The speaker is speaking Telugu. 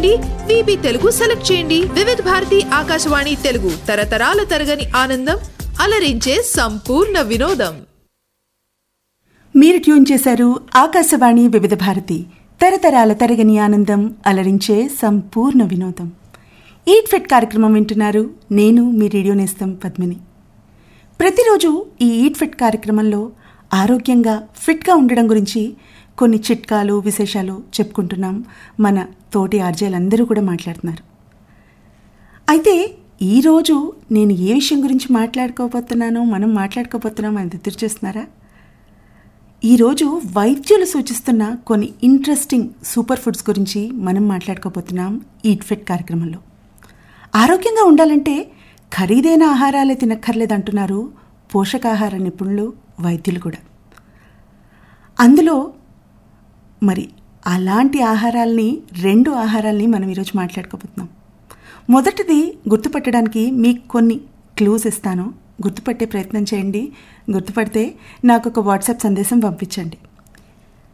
విబి తెలుగు సెలెక్ట్ చేయండి వివిధ భారతి ఆకాశవాణి తెలుగు తరతరాల తరగని ఆనందం అలరించే సంపూర్ణ వినోదం మీరు ట్యూన్ చేశారు ఆకాశవాణి వివిధ భారతి తరతరాల తరగని ఆనందం అలరించే సంపూర్ణ వినోదం ఈట్ ఫిట్ కార్యక్రమం వింటున్నారు నేను మీ రేడియో నేస్తం పద్మిని ప్రతిరోజు ఈ ఈట్ ఫిట్ కార్యక్రమంలో ఆరోగ్యంగా ఫిట్గా ఉండడం గురించి కొన్ని చిట్కాలు విశేషాలు చెప్పుకుంటున్నాం మన తోటి ఆర్జేలందరూ కూడా మాట్లాడుతున్నారు అయితే ఈరోజు నేను ఏ విషయం గురించి మాట్లాడుకోబోతున్నానో మనం మాట్లాడుకోబోతున్నాం అని ఎదురు చూస్తున్నారా ఈరోజు వైద్యులు సూచిస్తున్న కొన్ని ఇంట్రెస్టింగ్ సూపర్ ఫుడ్స్ గురించి మనం మాట్లాడుకోబోతున్నాం ఈట్ ఫిట్ కార్యక్రమంలో ఆరోగ్యంగా ఉండాలంటే ఖరీదైన ఆహారాలే తినక్కర్లేదంటున్నారు పోషకాహార నిపుణులు వైద్యులు కూడా అందులో మరి అలాంటి ఆహారాల్ని రెండు ఆహారాల్ని మనం ఈరోజు మాట్లాడుకోబోతున్నాం మొదటిది గుర్తుపట్టడానికి మీకు కొన్ని క్లూస్ ఇస్తాను గుర్తుపట్టే ప్రయత్నం చేయండి గుర్తుపడితే నాకు ఒక వాట్సాప్ సందేశం పంపించండి